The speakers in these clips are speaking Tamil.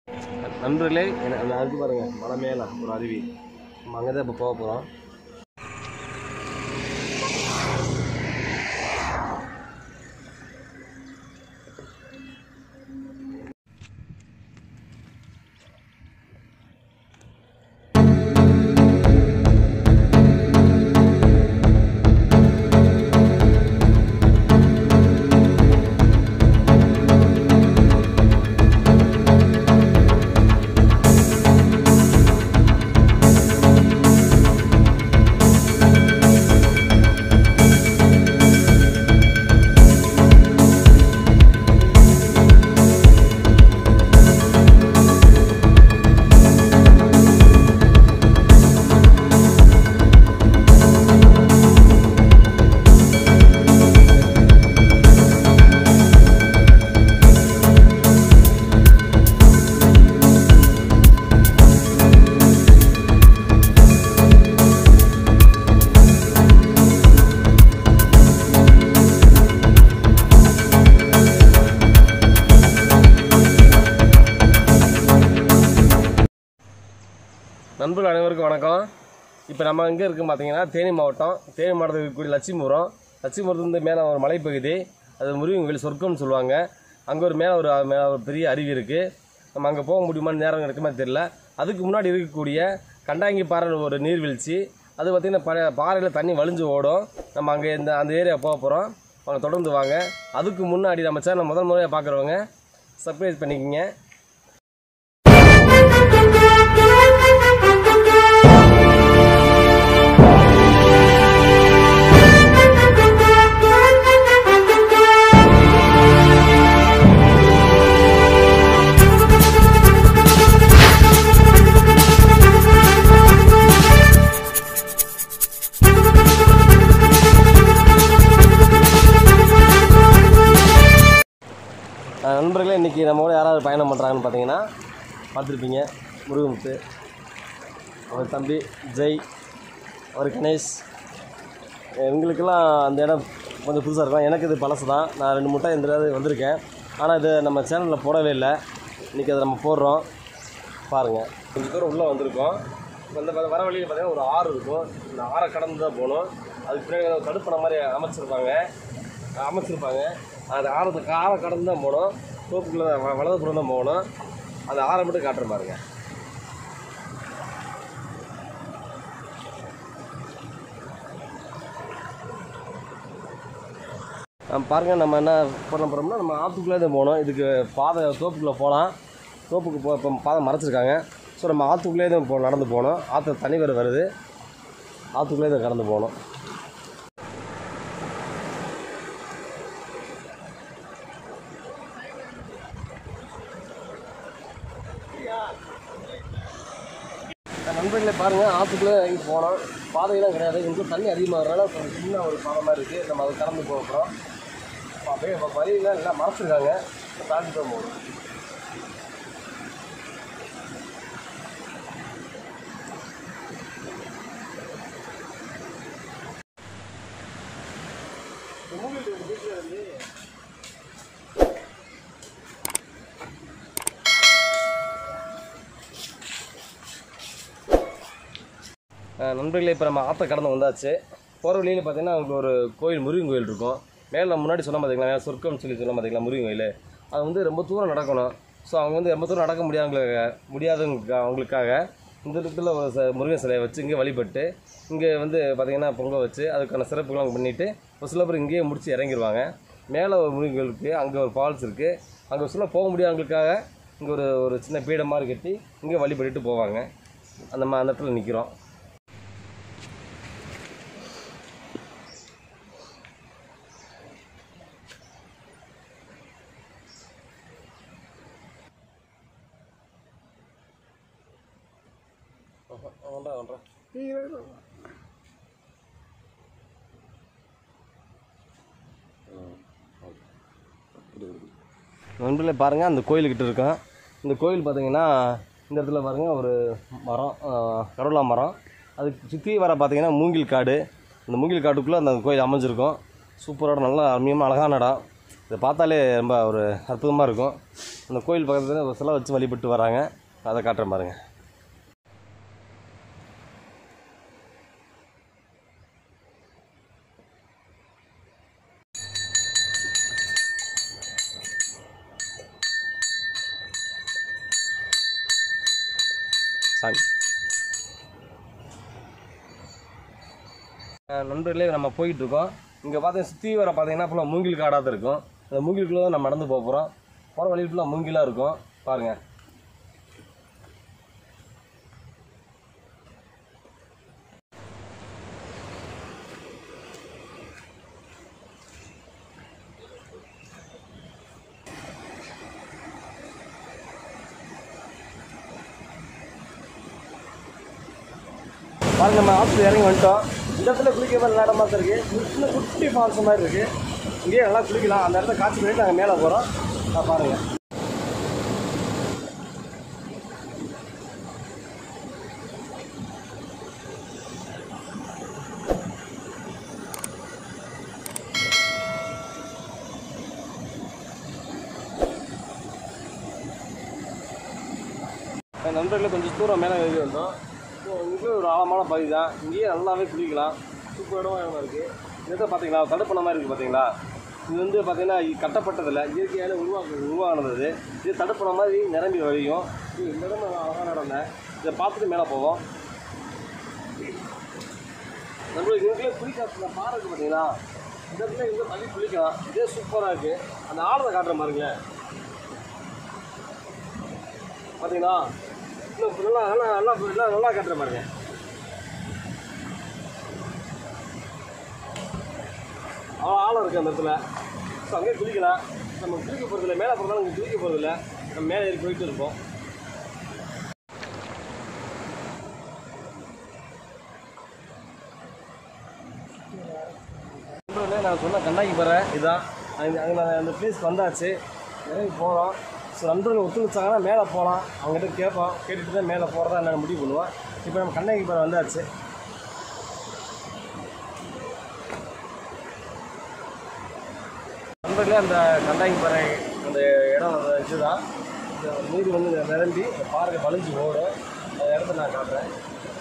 நண்பர்களே என்ன- அந்த அதுக்கு பாருங்க மலை மேலே ஒரு அருவி நம்ம அங்கே தான் இப்போ போக போகிறோம் நண்பர்கள் அனைவருக்கும் வணக்கம் இப்போ நம்ம எங்கே இருக்குன்னு பார்த்தீங்கன்னா தேனி மாவட்டம் தேனி மாவட்டத்தில் இருக்கக்கூடிய லட்சுமிபுரம் லட்சுமிபுரத்துலேருந்து மேலே ஒரு மலைப்பகுதி அது முருகன் கோயில் சொர்க்கம்னு சொல்லுவாங்க அங்கே ஒரு மேலே ஒரு மேலே ஒரு பெரிய அருவி இருக்குது நம்ம அங்கே போக முடியுமான்னு நேரம் இருக்குமா தெரியல அதுக்கு முன்னாடி இருக்கக்கூடிய கண்டாங்கி பாறை ஒரு நீர்வீழ்ச்சி அது பார்த்திங்கன்னா பழைய பாறையில் தண்ணி வழிஞ்சு ஓடும் நம்ம அங்கே இந்த அந்த ஏரியா போக போகிறோம் அவங்க தொடர்ந்து வாங்க அதுக்கு முன்னாடி நம்ம சேனல் முதல் முறையாக பார்க்குறவங்க சப்ஸ்கிரைப் பண்ணிக்கோங்க அஹ் நண்பர்களே இன்றைக்கி நம்ம கூட யாராவது பயணம் பண்ணுறாங்கன்னு பார்த்தீங்கன்னா பார்த்துருப்பீங்க முருகமுத்து அவர் தம்பி ஜெய் அவர் கணேஷ் எங்களுக்கெல்லாம் அந்த இடம் கொஞ்சம் புதுசாக இருக்கும் எனக்கு இது பழசு தான் நான் ரெண்டு மூட்டை இந்த தடவை வந்திருக்கேன் ஆனால் இது நம்ம சேனலில் போடவே இல்லை இன்றைக்கி அதை நம்ம போடுறோம் பாருங்கள் கொஞ்சம் தூரம் உள்ளே வந்திருக்கோம் இந்த வர வர வழியில் பார்த்தீங்கன்னா ஒரு ஆறு இருக்கும் இந்த ஆறை கடந்து தான் போகணும் அதுக்கு பின்னாடி ஒரு தடுப்பணை மாதிரி அமைச்சிருப்பாங்க அமைச்சிருப்பாங்க அந்த ஆரத்தை ஆறை கடந்து தான் போகணும் தோப்புக்குள்ளே தான் வ- வலதுபுறம் தான் போகணும் அந்த ஆறை மட்டும் காட்டுற பாருங்க ஆ, பாருங்க நம்ம என்ன பண்ண போகிறோம்னா நம்ம ஆற்றுக்குள்ளே தான் போகணும் இதுக்கு பாதை தோப்புக்குள்ளே போகலாம் தோப்புக்கு போ இப்போ பாதை மறைச்சிருக்காங்க ஸோ நம்ம ஆற்றுக்குள்ளே தான் போ நடந்து போகணும் ஆற்று தண்ணி வேறு வருது ஆற்றுக்குள்ளே தான் கடந்து போகணும் நண்பர்களே பாருங்கள் ஆற்றுக்குள்ளே இங்கே போனோம் பாதையெல்லாம் கிடையாது இங்கே தண்ணி அதிகமாகறதுனால கொஞ்சம் சின்ன ஒரு பாதை மாதிரி இருக்குது நம்ம அதை கடந்து போக போகிறோம் அப்படியே இப்போ வழியெல்லாம் எல்லாம் மறைச்சிருக்காங்க தாண்டி தான் போகணும் அஹ் நண்பர்களே இப்போ நம்ம ஆற்றை கடந்து வந்தாச்சு போகிற வழியில் பார்த்தீங்கன்னா அங்கே ஒரு கோயில் முருகன் கோயில் இருக்கும் மேலே முன்னாடி சொன்ன பார்த்தீங்களா மேலே சொர்க்கம்னு சொல்லி சொன்ன பார்த்தீங்களா முருகன் கோயில் அது வந்து ரொம்ப தூரம் நடக்கணும் ஸோ அவங்க வந்து ரொம்ப தூரம் நடக்க முடியாதவங்களுக்கு முடியாதவங்க அவங்களுக்காக இந்த இடத்துல ஒரு ச- முருகன் சிலையை வச்சு இங்கே வழிபட்டு இங்கே வந்து பார்த்தீங்கன்னா பொங்கல் வச்சு அதுக்கான சிறப்புகள் பண்ணிவிட்டு ஒரு சில பேர் இங்கேயே முடிச்சு இறங்கிடுவாங்க மேலே ஒரு முருகன் கோயில் இருக்குது அங்கே ஒரு ஃபால்ஸ் இருக்குது அங்கே ஒரு சில போக முடியாதவங்களுக்காக இங்கே ஒரு ஒரு சின்ன பீடம் மாதிரி கட்டி இங்கே வழிபட்டுட்டு போவாங்க அந்த மா- அந்த இடத்துல நிற்கிறோம் ஒன்றா ஒன்றா நண்பர்களே பாருங்கள் அந்த கோயிலுக்கிட்ட இருக்கோம் இந்த கோயில் பார்த்தீங்கன்னா இந்த இடத்துல பாருங்கள் ஒரு மரம் ஆஹ், கடவுளா மரம் அதுக்கு சுற்றி வர பார்த்தீங்கன்னா மூங்கில் காடு அந்த மூங்கில் காட்டுக்குள்ளே அந்த கோயில் அமைஞ்சிருக்கும் சூப்பரான நல்லா அருமையான அழகான இடம் இதை பார்த்தாலே ரொம்ப ஒரு அற்புதமாக இருக்கும் அந்த கோயில் பக்கத்தில் ஒரு சிலை வச்சு வழிபட்டு வராங்க அதை காட்டுறேன் பாருங்க சாமி அஹ் நண்பர்களே நம்ம போயிட்டு இருக்கோம் இங்கே பார்த்தீங்கன்னா சுற்றி வர பார்த்தீங்கன்னா ஃபுல்லாக மூங்கில் காடாக தான் இருக்கும் அந்த மூங்கிலுக்குள்ளே தான் நம்ம நடந்து போக போகிறோம் போகிற வழியில் ஃபுல்லாக மூங்கிலாக இருக்கும் பாருங்கள் பாருங்க நம்ம ஆற்றுல இறங்கி வந்துட்டோம் இந்த இடத்துல குளிக்க மாதிரி நல்ல இடமா தான் இருக்குது ஒரு சின்ன குட்டி ஃபால்ஸ் மாதிரி இருக்குது இங்கேயே நல்லா குளிக்கலாம் அந்த இடத்துல காட்சி பண்ணிட்டு நாங்கள் மேலே போகிறோம் நான் பாருங்கள் என் நண்பர்களே கொஞ்சம் தூரம் மேலே ஏறி வந்தோம் ஸோ இங்கே ஒரு ஆழமான பகுதி தான் இங்கேயே நல்லாவே குளிக்கலாம் சூப்பர் இடம் இடம் இருக்குது இதை பார்த்தீங்களா தடுப்பண மாதிரி இருக்குது பார்த்தீங்களா இது வந்து பார்த்தீங்கன்னா இது கட்டப்பட்டதில்லை இயற்கையான உருவாக்க உருவானது இது. இது தடுப்பண மாதிரி நிரம்பி வழியும் இது இந்த இடம் நல்லா அழகான இடம் தான் இதை பார்த்துட்டு மேலே போவோம் நம்மளுக்கு இதுக்குள்ளே குளிக்காசு பாறை இருக்குது பார்த்தீங்களா இந்த இடத்துல இங்கே தள்ளி குளிக்கலாம் இதே சூப்பராக இருக்குது அந்த ஆழத்தை காட்டுற பாருங்களேன் பார்த்தீங்களா இன்னும் நல்லா நல்லா நல்லா நல்லா நல்லா கட்டுற பாருங்க அவ்வளோ ஆழம் இருக்குது அந்த இடத்துல ஸோ அங்கேயே குளிக்கலாம் நம்ம குளிக்க போகிறதில்ல மேலே போகிறதால இங்கே குளிக்க போகிறதில்ல நம்ம மேலே ஏறி போயிட்டு இருப்போம் நண்பர்களே, நான் சொன்ன கண்ணாக்கி பற இதுதான் அங்கே அங்கே நான் அந்த பிளேஸ் வந்தாச்சு இறங்கி போகிறோம் ஸோ நண்பர்கள் ஒத்துழைச்சாங்கன்னா மேலே போகலாம் அவங்ககிட்ட கேட்போம் கேட்டுட்டு தான் மேலே போகிறதா நான் முடிவு பண்ணுவோம் இப்போ நம்ம கண்ணாக்கி பற வந்தாச்சு நண்பர்களே அந்த கண்ணாக்கி பறை அந்த இடம் அந்த இதுதான் இந்த நீர் வந்து நிரம்பி அந்த பாறை வளைஞ்சு ஓடும் அந்த இடத்த நான் காட்டுறேன்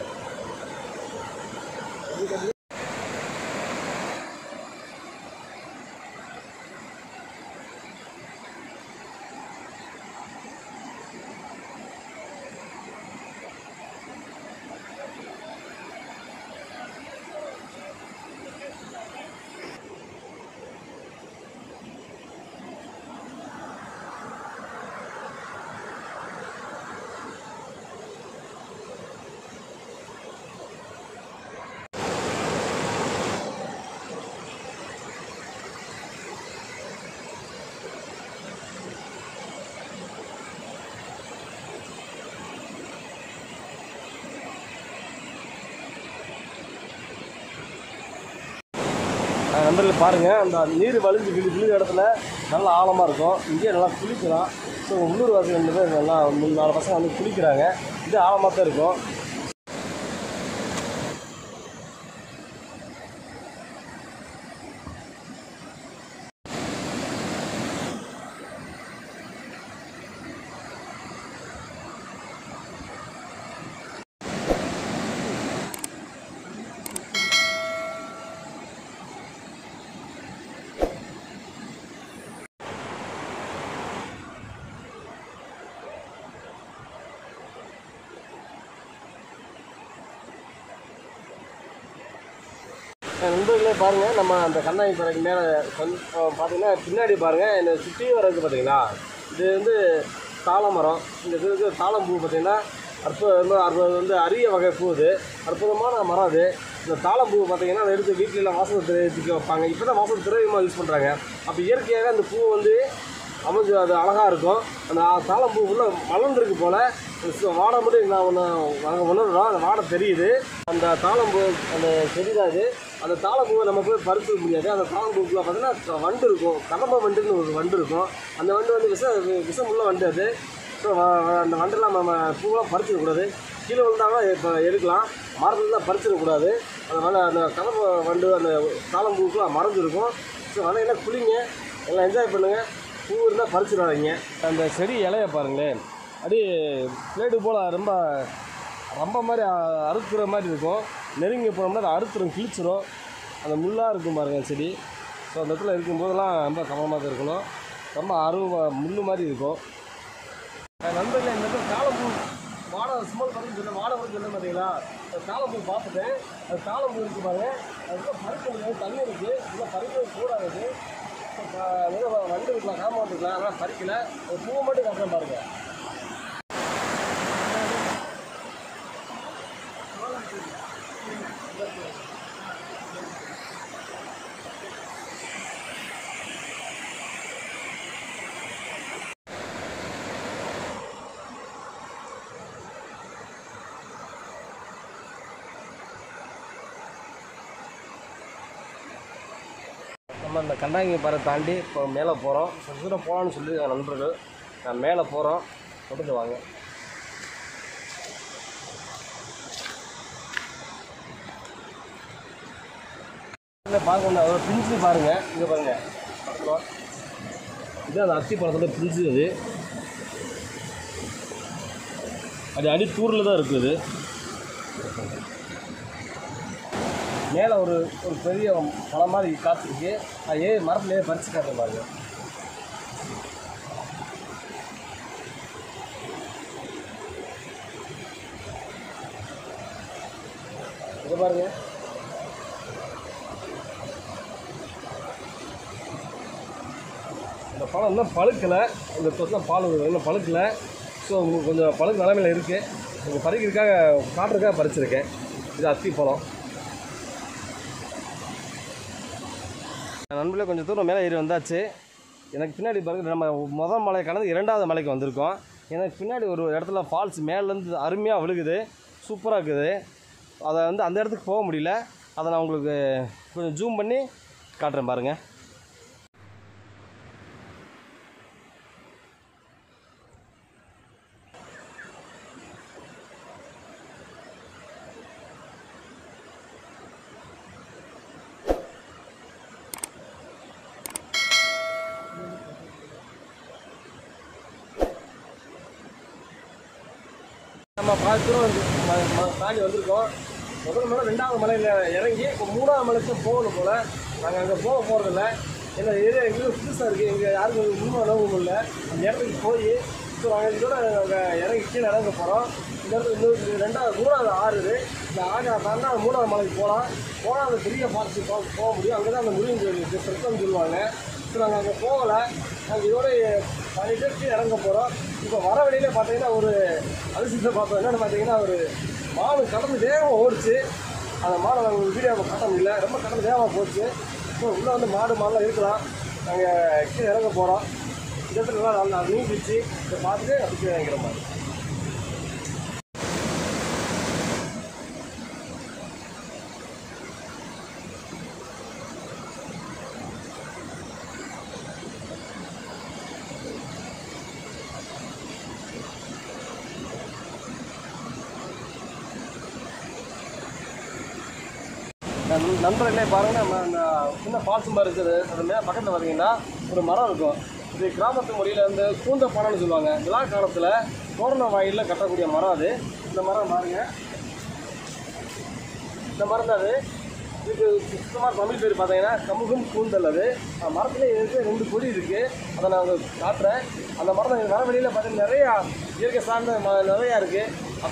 அஹ் நண்பர்கள் பாருங்கள் அந்த நீர் வலிஞ்சு விழு விழுந்த இடத்துல நல்லா ஆழமாக இருக்கும் இங்கேயே நல்லா குளிக்கலாம் ஸோ உள்ளூர் வாசிகள் வந்து நல்லா மூணு நாலு பசங்க வந்து குளிக்கிறாங்க இது ஆழமாக தான் இருக்கும் என் நண்பர்களே பாருங்கள் நம்ம அந்த கண்ணாடி பறவைக்கு மேலே கொஞ்சம் பார்த்தீங்கன்னா பின்னாடி பாருங்கள் என்னை சுற்றி வரது பார்த்தீங்களா இது வந்து தாளமரம் இந்த இது வந்து தாளம் பூ பார்த்தீங்கன்னா அற்புதம் அற்புதம் வந்து அரிய வகை பூ இது அற்புதமான மரம் அது இந்த தாளம் பூ பார்த்தீங்கன்னா அதை எடுத்து வீட்டிலலாம் வாசல் திரையத்துக்கு வைப்பாங்க இப்போ தான் வாசல் திரையமாக யூஸ் பண்ணுறாங்க அப்போ இயற்கையாக அந்த பூ வந்து அமைஞ்சு அது அழகாக இருக்கும் அந்த தாளம்பூ உள்ள மலர்ந்துருக்கு போல் வாடை மட்டும் நான் ஒன்று நாங்கள் உணர்றோம் அந்த வாடை தெரியுது அந்த தாளம்பூ அந்த செடி தான் இது அந்த தாளம்பூவை நம்ம போய் பறிக்க முடியாது அந்த தாளம்பூக்குள்ள பார்த்தீங்கன்னா வண்டு இருக்கும் கடம்ப வண்டுன்னு ஒரு வண்டு இருக்கும் அந்த வண்டு வந்து விஷ விஷமுள்ள வண்டு அது ஸோ அந்த வண்டெல்லாம் நம்ம பூவெல்லாம் பறிச்சிடக்கூடாது கீழே விழுந்தாலும் இப்போ எடுக்கலாம் மரத்துல தான் பறிச்சிடக்கூடாது அதனால் அந்த கடம்ப வண்டு அந்த தாளம்பூக்குள்ள மறைஞ்சிருக்கும் ஸோ அதனால் என்ன குளிங்க எல்லாம் என்ஜாய் பண்ணுங்கள் பூ இருந்தால் பறிச்சுடாதீங்க அந்த செடி இலைய பாருங்களேன் அப்படியே பிளேடு போல் ரொம்ப ரொம்ப மாதிரி அ- அறுக்கிற மாதிரி இருக்கும் நெருங்கி போனோம்னா அதை அறுத்துரும் கிழிச்சிரும் அந்த முள்ளாக இருக்கும் பாருங்க செடி ஸோ அந்த இடத்துல இருக்கும்போதெல்லாம் ரொம்ப கவனமாக தான் இருக்கணும் ரொம்ப அருவ முள்ளு மாதிரி இருக்கும் அஹ் நண்பர்களே இந்த இடத்துல தாளம்பூ வாடை ஸ்மெல் பண்ணி சொன்ன வாடை வந்து சொன்ன பார்த்தீங்களா அந்த தாளம்பூ பார்த்துட்டேன் அது தாளம்பூ இருக்கு பாருங்க அதுக்கு பறிக்க முடியாது தண்ணி இருக்குது இல்லை பறிக்க கூடாது வண்டு இருக்கலாம் காம்பவுண்ட் இருக்கலாம் அதெல்லாம் பறிக்கல ஒரு பூவை மட்டும் கட்டுறேன் பாருங்க நம்ம இந்த கண்டாங்கி பாறை தாண்டி இப்போ மேலே போகிறோம் கொஞ்சம் தூரம் போகலான்னு சொல்லி என் நண்பர்கள் நான் மேலே போகிறோம் தொடர்ந்து வாங்க இல்லை பார்க்கணும் அதோட பிஞ்சு பாருங்க இங்கே பாருங்க பக்கத்துல. இது அந்த அத்தி பழத்தோட பிஞ்சு அது அது அடி தூரில் தான் இருக்குது மேலே ஒரு ஒரு பெரிய பழம் மாதிரி காத்திருக்கு அது ஏ மரத்துலேயே பறிச்சு காட்டுற பாருங்க இதை பாருங்க இந்த பழம் இன்னும் பழுக்கலை இந்த தொட்டில் பால் வருது இன்னும் பழுக்கலை ஸோ உங்களுக்கு கொஞ்சம் பழுக்க நிலமையில இருக்குது உங்கள் பறிக்கிறதுக்காக காட்டுறதுக்காக பறிச்சிருக்கேன் இது அத்தி பழம் நண்பர்களே கொஞ்சம் தூரம் மேலே ஏறி வந்தாச்சு எனக்கு பின்னாடி பாருங்க நம்ம முதல் மலை கடந்து இரண்டாவது மலைக்கு வந்திருக்கோம் எனக்கு பின்னாடி ஒரு இடத்துல ஃபால்ஸ் மேலேருந்து அருமையாக விழுகுது சூப்பராக இருக்குது அதை வந்து அந்த இடத்துக்கு போக முடியல அதை நான் உங்களுக்கு கொஞ்சம் ஜூம் பண்ணி காட்டுறேன் பாருங்கள் நம்ம பாதி தூரம் வந்து ம- ம- தாண்டி வந்திருக்கோம் முதல் மலை ரெண்டாவது மலையில் இறங்கி இப்போ மூணாவது மலைக்கு போகணும் போல் நாங்கள் அங்கே போக போகிறதில்ல ஏன்னா ஏரியா எங்களுக்கு புதுசாக இருக்குது எங்கள் யாருக்கும் இன்னும் அனுபவம் இல்லை அந்த இடத்துக்கு போய் ஸோ நாங்கள் இதோட நாங்கள் இறங்கி கீழே இறங்க போகிறோம் இந்த இடத்துல இன்னொரு ரெண்டாவது மூணாவது ஆறு இது இந்த ஆறு தாண்டா மூணாவது மலைக்கு போகலாம் போனால் அந்த பெரிய ஃபால்ஸுக்கு போக போக முடியும் அங்கே தான் அந்த முருகன் கோயில் இருக்குது சிற்பம்னு சொல்லுவாங்க ஸோ நாங்கள் அங்கே போகலை நாங்கள் இதோட பண்ணிட்டு கீழே இறங்க போகிறோம் இப்போ வர வழியில பார்த்தீங்கன்னா ஒரு அதிசயத்தை பார்த்தோம் என்னென்னு பார்த்தீங்கன்னா ஒரு மாடு கடந்து வேகமாக ஓடிச்சு அந்த மாடை நாங்கள் ஒரு வீடியோ காட்ட முடியல ரொம்ப கடந்து வேகமாக போச்சு ஸோ உள்ளே வந்து மாடு மாடெலாம் இருக்கலாம் நாங்கள் கீழே இறங்க போகிறோம் இந்த இடத்துல நல்லா நல்லா மீன் பிடிச்சி இதை பார்த்துட்டு அப்படி கீழே இறங்கிற மாதிரி நண்- நண்பர்களே பாருங்க நம்ம அந்த சின்ன ஃபால்ஸ் மாதிரி இருக்குது அது மேலே பக்கத்தில் பார்த்தீங்கன்னா ஒரு மரம் இருக்கும் இது கிராமத்து மொழியில் வந்து கூந்த பனம்னு சொல்லுவாங்க விழா காலத்தில் தோரண வாயிலில் கட்டக்கூடிய மரம் அது இந்த மரம் பாருங்க இந்த மரம் தான் அது இதுக்கு சுத்தமாக தமிழ் பேர் பார்த்தீங்கன்னா கமுகும் கூந்தல் அது அந்த மரத்துலேயே இருக்கு ரெண்டு கொடி இருக்குது அதை நான் உங்களுக்கு காட்டுறேன் அந்த மரம் தான் வர வெளியில் பார்த்தீங்கன்னா நிறையா இயற்கை சார்ந்த ம நிறையா இருக்குது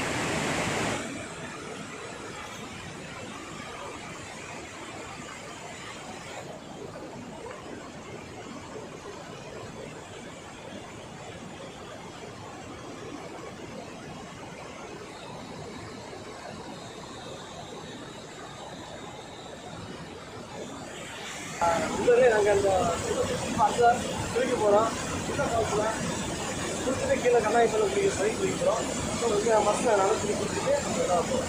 இதுவே நாங்கள் அந்த அந்த குளிக்க போகிறோம் சின்ன காலத்தில் குளிச்சுட்டு கீழே கண்ணாடி பண்ண குளிக்க சரி குளிக்கிறோம் ஸோ இங்கே மரத்தில் நடத்தி குளிச்சுட்டு அந்த இடம் போகிறோம்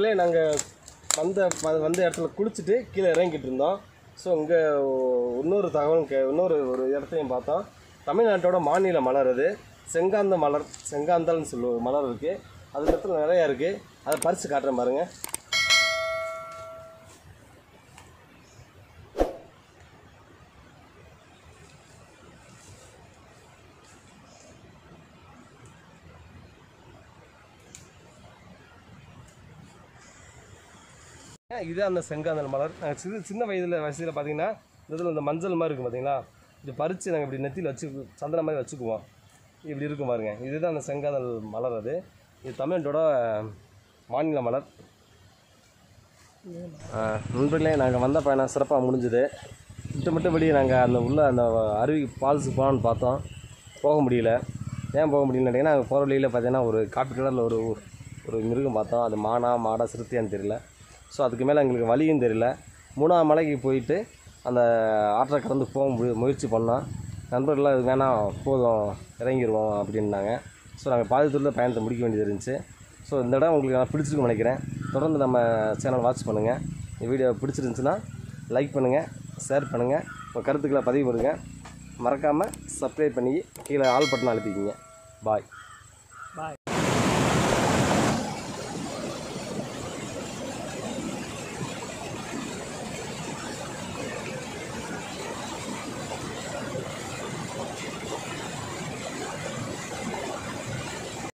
நண்பர்களே நாங்கள் வந்த வ- வந்த இடத்துல குளிச்சுட்டு கீழே இறங்கிட்டு இருந்தோம் ஸோ இங்கே இன்னொரு தகவல் கே இன்னொரு ஒரு இடத்தையும் பார்த்தோம் தமிழ்நாட்டோட மாநில மலர் அது செங்காந்த மலர் செங்காந்தல்னு சொல்லி ஒரு மலர் இருக்குது அது இடத்துல நிறையா இருக்குது அதை பறித்து காட்டுறேன் பாருங்கள் இது அந்த செங்காந்தல் மலர் நாங்கள் சிறு சின்ன வயதில் வயசில் பார்த்தீங்கன்னா இந்த இதில் இந்த மஞ்சள் மாதிரி இருக்கும் பார்த்தீங்களா இது பறித்து நாங்கள் இப்படி நெத்தியில் வச்சு சந்தன மாதிரி வச்சுக்குவோம் இப்படி இருக்கும் பாருங்க இதுதான் அந்த செங்காந்தல் மலர் அது இது தமிழ்நாட்டோட மாநில மலர் நண்பர்களே நாங்கள் வந்த பயணம் சிறப்பாக முடிஞ்சுது விட்டு மட்டும் வெளியே நாங்கள் அந்த உள்ள அந்த அருவி ஃபால்ஸுக்கு போகலான்னு பார்த்தோம் போக முடியல ஏன் போக முடியலன்னு கேட்டிங்கன்னா அங்கே போகிற வழியில் பார்த்தீங்கன்னா ஒரு காப்பி கலரில் ஒரு ஒரு மிருகம் பார்த்தோம் அது மானா மாடா சிறுத்தையான்னு தெரியல ஸோ அதுக்கு மேலே எங்களுக்கு வழியும் தெரியல மூணாவது மலைக்கு போயிட்டு அந்த ஆற்றை கடந்து போக மு- முயற்சி பண்ணோம் நண்பர்கள்லாம் இது வேணாம் போதும் இறங்கிடுவோம் அப்படின்னாங்க ஸோ நாங்கள் பாதி தூரத்தில் பயணத்தை முடிக்க வேண்டியது இருந்துச்சு ஸோ இந்த இடம் உங்களுக்கு நான் பிடிச்சிருக்குன்னு நினைக்கிறேன் தொடர்ந்து நம்ம சேனல் வாட்ச் பண்ணுங்கள் இந்த வீடியோ பிடிச்சிருந்துச்சுன்னா லைக் பண்ணுங்கள் ஷேர் பண்ணுங்கள் உங்கள் கருத்துக்களை பதிவு பண்ணுங்கள் மறக்காமல் சப்ஸ்கிரைப் பண்ணி கீழே ஆல் பட்டன் அழுத்திக்கிங்க பாய்